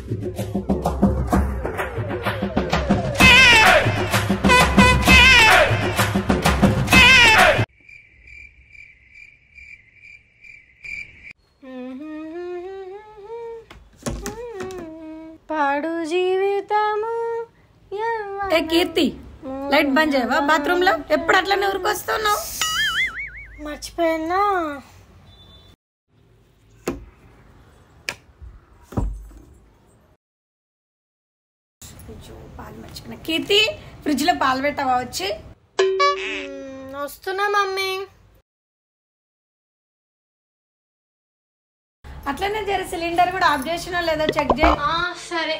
పాడు జీవితము ఏ కీర్తి లైట్ బంద్ చేయవా బాత్రూమ్ లో ఎప్పుడు అట్లనే ఊరుకొస్తున్నావు మర్చిపోయినా పాలు మర్చిపోయినా కీర్తి ఫ్రిడ్జ్ లో పాలు పెట్టవా వచ్చి మ్మ్, వస్తున్నా మమ్మీ అట్లనే జర సిలిండర్ కూడా ఆఫ్ చేసినా లేదా చెక్ చేయి ఆ, సరే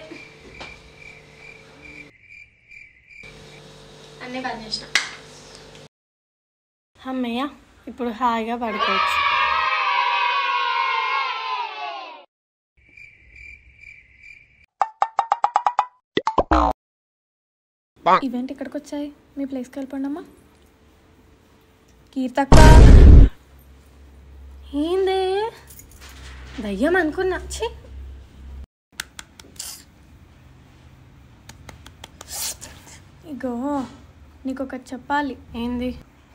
అన్నీ బంద్ చేసిన అమ్మయ్య ఇప్పుడు హాయిగా పడుకోవచ్చు ఈవెంట్ ఇక్కడికి వచ్చాయి మీ ప్లేస్కి వెళ్ళిపోండి అమ్మా కీర్తక్క ఏందే దయ్యం అనుకున్నా ఛీ ఇగో నీకు ఒకటి చెప్పాలి ఏంది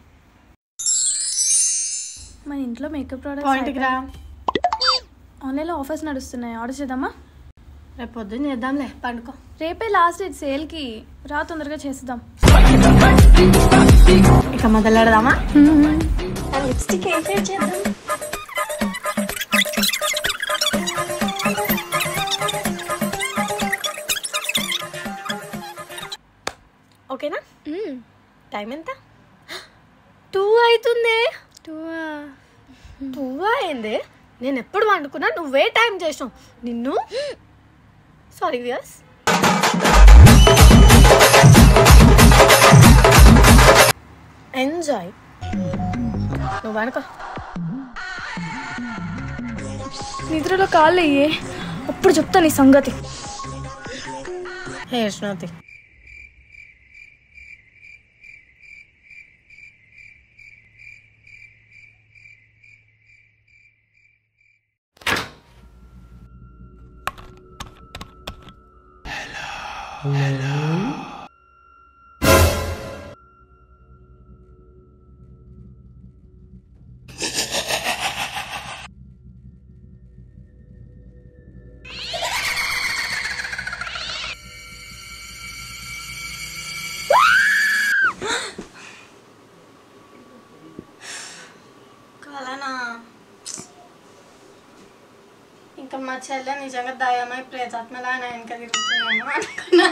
మన ఇంట్లో మేకప్ పాయింట్కి రా ప్రోడక్ట్స్ ఆన్లైన్లో ఆఫర్స్ నడుస్తున్నాయి ఆర్డర్ చేద్దామా రేపు పొద్దున్న చేద్దాంలే పండుకో రేపే లాస్ట్ డేట్ సేల్కి రా తొందరగా చేద్దాం ఇక మొదలెడదామా లిప్స్టిక్ ఏం షేడ్ చేద్దాం ఓకేనా టైం ఎంత టూ అవుతుంది టూ అయింది నేను ఎప్పుడు వండుకున్నా నువ్వే టైం చేసావు నిన్ను సారీ వియర్స్ ఎంజాయ్ నువ్వు అనుకో నిద్రలో కాళ్ళు అయ్యే అప్పుడు చెప్తా నీ సంగతి హే యశ్వతి కలనా ఇంకా మా చెల్లె నిజంగా దయమై ప్రేతాత్మలా నా వెనక తిరుగుతున్నాను అనుకున్నా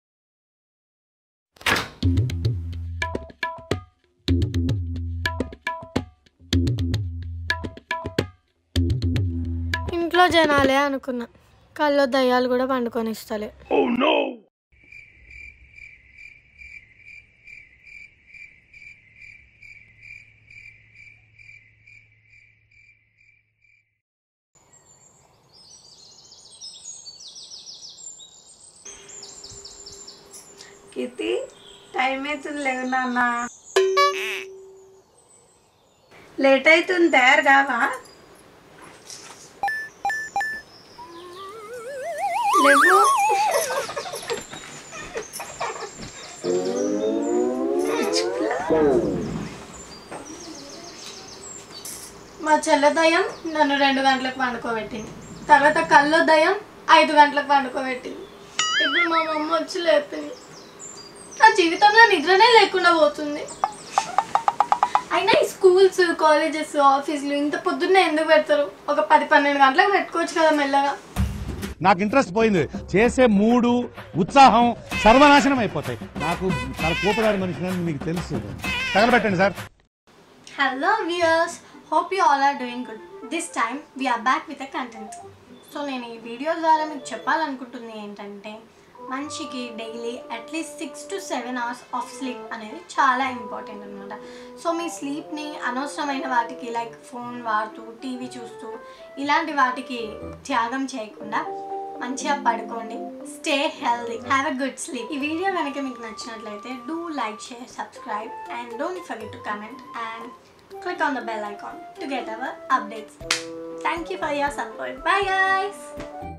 ఇంట్లో జనాలే అనుకున్నా కల్లో దయ్యాలు కూడా పండుకొని ఇస్తలే కీర్తి టైం అవుతుంది లేవు నాన్న లేట్ అవుతుంది తయారు కావా లేవు మా చెల్లె దయ్యం నన్ను రెండు గంటలకు పండుకోబెట్టింది తర్వాత కల్లో దయ్యం ఐదు గంటలకు పండుకోబెట్టింది ఇప్పుడు మా మమ్మ వచ్చి లేపింది నా జీవితంలో నిద్రనే లేకుండా పోతుంది అయినా ఈ స్కూల్స్ కాలేజెస్ ఆఫీసులు ఇంత పొద్దున్నే ఎందుకు పెడతారు ఒక పది పన్నెండు గంటలకు పెట్టుకోవచ్చు కదా మెల్లగా నాకు ఇంట్రెస్ట్ పోయింది చేసే మూడు ఉత్సాహం సర్వనాశనం అయిపోతాయి నాకు చాలా కోపదారి మనిషిని అని మీకు తెలుసు తగలబెట్టండి sir hello viewers hope you all are doing good this time we're back with a content so నేను ఈ వీడియో ద్వారా మీకు చెప్పాలనుకుంటుంది ఏంటంటే మనిషికి daily at least six to seven hours of sleep అనేది చాలా ఇంపార్టెంట్ అనమాట సో మీ స్లీప్ని అనవసరమైన వాటికి లైక్ ఫోన్ వాడుతూ టీవీ చూస్తూ ఇలాంటి వాటికి త్యాగం చేయకుండా మంచిగా పడుకోండి stay healthy have a good sleep ఈ వీడియో కనుక మీకు నచ్చినట్లయితే do like share subscribe and don't forget to comment and click on the bell icon to get our updates. Thank you for your support. Bye guys!